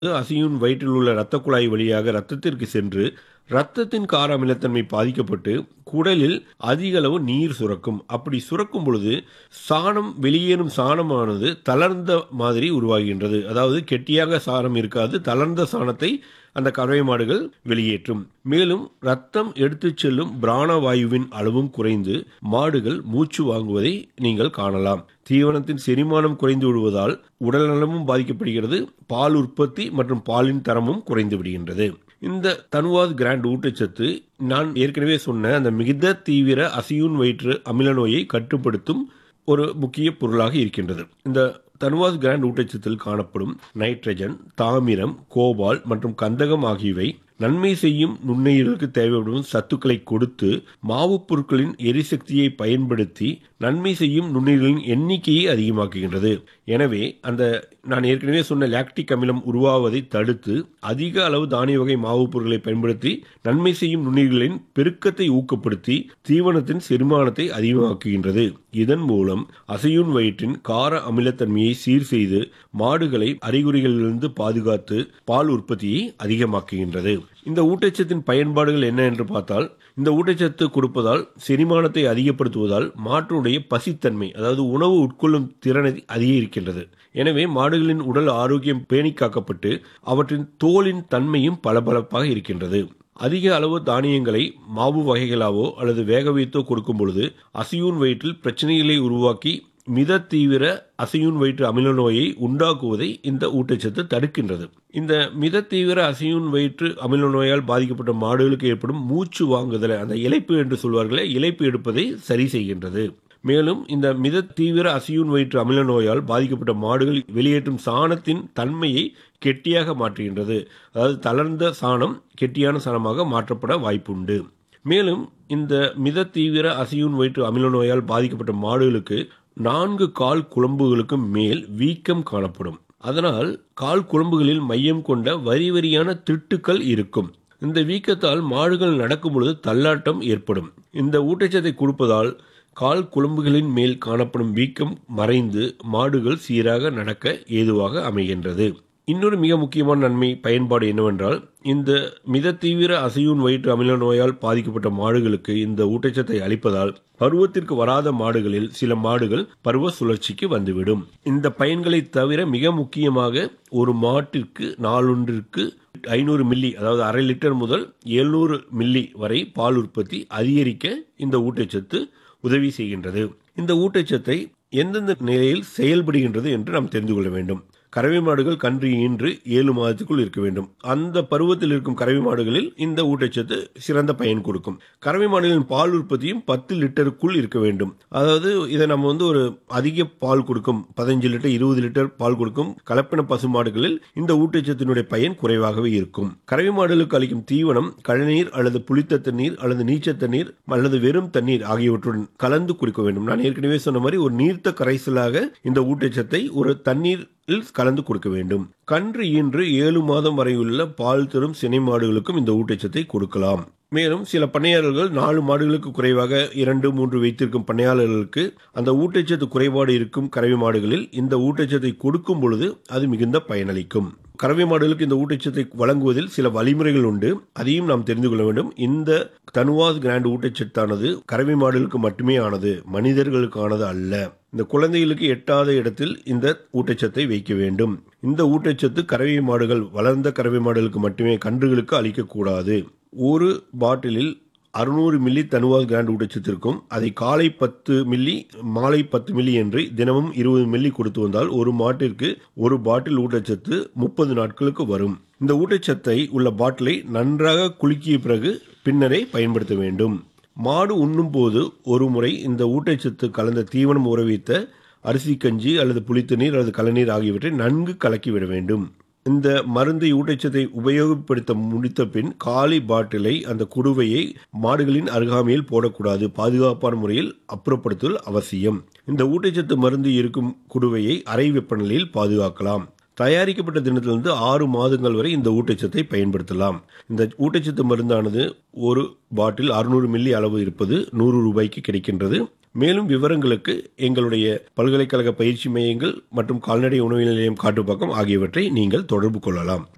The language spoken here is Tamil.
அசியும் வயிற்றில் உள்ள இரத்த குழாய் வழியாக இரத்தத்திற்கு சென்று இரத்தத்தின் கார அமிலத்தன்மை பாதிக்கப்பட்டு குடலில் அதிக அளவு நீர் சுரக்கும் அப்படி சுரக்கும் பொழுது சாணம் வெளியேறும் சாணமானது தளர்ந்த மாதிரி உருவாகின்றது அதாவது கெட்டியாக சாணம் இருக்காது தளர்ந்த சாணத்தை அந்த கறவை மாடுகள் வெளியேற்றும் மேலும் ரத்தம் எடுத்துச் செல்லும் பிராணவாயுவின் அளவும் குறைந்து மாடுகள் மூச்சு வாங்குவதை நீங்கள் காணலாம் தீவனத்தின் செரிமானம் குறைந்து விடுவதால் உடல்நலமும் பாதிக்கப்படுகிறது பால் உற்பத்தி மற்றும் பாலின் தரமும் குறைந்து விடுகின்றது இந்த தனுவாத் கிராண்ட் ஊட்டச்சத்து நான் ஏற்கனவே சொன்ன அந்த மிகுந்த தீவிர அசியூன் வயிற்று அமில நோயை கட்டுப்படுத்தும் ஒரு முக்கிய பொருளாக இருக்கின்றது இந்த தனுவாஸ் கிராண்ட் ஊட்டச்சத்தில் காணப்படும் நைட்ரஜன் தாமிரம் கோபால் மற்றும் கந்தகம் ஆகியவை நன்மை செய்யும் நுண்ணுயிர்களுக்கு தேவைப்படும் சத்துக்களை கொடுத்து மாவுப் பொருட்களின் எரிசக்தியை பயன்படுத்தி நன்மை செய்யும் நுண்ணுயிர்களின் எண்ணிக்கையை அதிகமாக்குகின்றது எனவே அந்த நான் ஏற்கனவே சொன்ன லாக்டிக் அமிலம் உருவாவதை தடுத்து அதிக அளவு தானிய வகை மாவுப் பொருட்களை பயன்படுத்தி நன்மை செய்யும் நுண்ணுயிர்களின் பெருக்கத்தை ஊக்கப்படுத்தி தீவனத்தின் செரிமானத்தை அதிகமாக்குகின்றது இதன் மூலம் அசையூன் வயிற்றின் கார அமிலத்தன்மையை சீர் செய்து மாடுகளை அறிகுறிகளிலிருந்து பாதுகாத்து பால் உற்பத்தியை அதிகமாக்குகின்றது இந்த ஊட்டச்சத்தின் பயன்பாடுகள் என்ன என்று பார்த்தால் இந்த ஊட்டச்சத்து கொடுப்பதால் செரிமானத்தை அதிகப்படுத்துவதால் மாட்டுடைய பசித்தன்மை அதாவது உணவு உட்கொள்ளும் திறனை அதிகரிக்கின்றது எனவே மாடுகளின் உடல் ஆரோக்கியம் பேணி காக்கப்பட்டு அவற்றின் தோலின் தன்மையும் பளபளப்பாக இருக்கின்றது அதிக அளவு தானியங்களை மாவு வகைகளாவோ அல்லது வேக வைத்தோ கொடுக்கும் பொழுது அசியூன் வயிற்றில் பிரச்சனைகளை உருவாக்கி மித தீவிர அசையூன் வயிற்று அமில நோயை உண்டாக்குவதை இந்த ஊட்டச்சத்து தடுக்கின்றது இந்த மித தீவிர அசையூன் வயிற்று அமில நோயால் பாதிக்கப்பட்ட மாடுகளுக்கு ஏற்படும் மூச்சு வாங்குதலை அந்த இலைப்பு என்று சொல்வார்களே இலைப்பு எடுப்பதை சரி செய்கின்றது மேலும் இந்த மித தீவிர அசியூன் வயிற்று அமில நோயால் பாதிக்கப்பட்ட மாடுகள் வெளியேற்றும் சாணத்தின் தன்மையை கெட்டியாக மாற்றுகின்றது அதாவது தளர்ந்த சாணம் கெட்டியான சாணமாக மாற்றப்பட வாய்ப்புண்டு மேலும் இந்த மித தீவிர அசியூன் வயிற்று அமில நோயால் பாதிக்கப்பட்ட மாடுகளுக்கு நான்கு கால் குழம்புகளுக்கு மேல் வீக்கம் காணப்படும் அதனால் கால் குழம்புகளில் மையம் கொண்ட வரி வரியான திட்டுக்கள் இருக்கும் இந்த வீக்கத்தால் மாடுகள் நடக்கும் பொழுது தள்ளாட்டம் ஏற்படும் இந்த ஊட்டச்சத்தை கொடுப்பதால் கால் குழம்புகளின் மேல் காணப்படும் வீக்கம் மறைந்து மாடுகள் சீராக நடக்க ஏதுவாக அமைகின்றது இன்னொரு மிக முக்கியமான நன்மை பயன்பாடு என்னவென்றால் இந்த மித தீவிர அசையூன் வயிற்று அமில நோயால் பாதிக்கப்பட்ட மாடுகளுக்கு இந்த ஊட்டச்சத்தை அளிப்பதால் பருவத்திற்கு வராத மாடுகளில் சில மாடுகள் பருவ சுழற்சிக்கு வந்துவிடும் இந்த பயன்களை தவிர மிக முக்கியமாக ஒரு மாட்டிற்கு நாளொன்றிற்கு ஐநூறு மில்லி அதாவது அரை லிட்டர் முதல் எழுநூறு மில்லி வரை பால் உற்பத்தி அதிகரிக்க இந்த ஊட்டச்சத்து உதவி செய்கின்றது இந்த ஊட்டச்சத்தை எந்தெந்த நிலையில் செயல்படுகின்றது என்று நாம் தெரிந்து கொள்ள வேண்டும் கறவை மாடுகள் கன்று ஈன்று ஏழு மாதத்துக்குள் இருக்க வேண்டும் அந்த பருவத்தில் இருக்கும் கறவை மாடுகளில் இந்த ஊட்டச்சத்து சிறந்த பயன் கொடுக்கும் கறவை மாடுகளின் பால் உற்பத்தியும் பத்து லிட்டருக்குள் இருக்க வேண்டும் அதாவது இதை நம்ம வந்து ஒரு அதிக பால் கொடுக்கும் பதினஞ்சு லிட்டர் இருபது லிட்டர் பால் கொடுக்கும் கலப்பின பசு மாடுகளில் இந்த ஊட்டச்சத்தினுடைய பயன் குறைவாகவே இருக்கும் கறவை மாடுகளுக்கு அளிக்கும் தீவனம் கழநீர் அல்லது புளித்த தண்ணீர் அல்லது நீச்ச தண்ணீர் அல்லது வெறும் தண்ணீர் ஆகியவற்றுடன் கலந்து குடிக்க வேண்டும் நான் ஏற்கனவே சொன்ன மாதிரி ஒரு நீர்த்த கரைசலாக இந்த ஊட்டச்சத்தை ஒரு தண்ணீர் கலந்து கொடுக்க வேண்டும் கன்று ஈன்று ஏழு மாதம் வரையுள்ள பால் தரும் சினை மாடுகளுக்கும் இந்த ஊட்டச்சத்தை கொடுக்கலாம் மேலும் சில பண்ணையாளர்கள் நாலு மாடுகளுக்கு குறைவாக இரண்டு மூன்று வைத்திருக்கும் பண்ணையாளர்களுக்கு அந்த ஊட்டச்சத்து குறைபாடு இருக்கும் கறவை மாடுகளில் இந்த ஊட்டச்சத்தை கொடுக்கும் பொழுது அது மிகுந்த பயனளிக்கும் கறவை மாடுகளுக்கு இந்த ஊட்டச்சத்தை வழங்குவதில் சில வழிமுறைகள் உண்டு அதையும் நாம் தெரிந்து கொள்ள வேண்டும் இந்த தனுவாஸ் கிராண்ட் ஊட்டச்சத்தானது கறவை மாடுகளுக்கு மட்டுமே ஆனது மனிதர்களுக்கானது அல்ல இந்த குழந்தைகளுக்கு எட்டாத இடத்தில் இந்த ஊட்டச்சத்தை வைக்க வேண்டும் இந்த ஊட்டச்சத்து கறவை மாடுகள் வளர்ந்த கறவை மாடுகளுக்கு மட்டுமே கன்றுகளுக்கு அளிக்கக்கூடாது ஒரு பாட்டிலில் அறுநூறு மில்லி தனுவால் கிராண்ட் ஊட்டச்சத்திற்கும் அதை காலை பத்து மில்லி மாலை பத்து மில்லி என்று தினமும் இருபது மில்லி கொடுத்து வந்தால் ஒரு மாட்டிற்கு ஒரு பாட்டில் ஊட்டச்சத்து முப்பது நாட்களுக்கு வரும் இந்த ஊட்டச்சத்தை உள்ள பாட்டிலை நன்றாக குலுக்கிய பிறகு பின்னரே பயன்படுத்த வேண்டும் மாடு உண்ணும் போது ஒரு முறை இந்த ஊட்டச்சத்து கலந்த தீவனம் ஊற வைத்த அரிசி கஞ்சி அல்லது புளித்தநீர் அல்லது கலநீர் ஆகியவற்றை நன்கு கலக்கிவிட வேண்டும் இந்த மருந்தை ஊட்டச்சத்தை உபயோகப்படுத்த முடித்த பின் காலி பாட்டிலை அந்த குடுவையை மாடுகளின் அருகாமையில் போடக்கூடாது பாதுகாப்பான முறையில் அப்புறப்படுத்துதல் அவசியம் இந்த ஊட்டச்சத்து மருந்து இருக்கும் குடுவையை அறை வெப்பநிலையில் பாதுகாக்கலாம் தயாரிக்கப்பட்ட தினத்திலிருந்து ஆறு மாதங்கள் வரை இந்த ஊட்டச்சத்தை பயன்படுத்தலாம் இந்த ஊட்டச்சத்து மருந்தானது ஒரு பாட்டில் அறுநூறு மில்லி அளவு இருப்பது நூறு ரூபாய்க்கு கிடைக்கின்றது மேலும் விவரங்களுக்கு எங்களுடைய பல்கலைக்கழக பயிற்சி மையங்கள் மற்றும் கால்நடை உணவு நிலையம் காட்டுப்பாக்கம் ஆகியவற்றை நீங்கள் தொடர்பு கொள்ளலாம்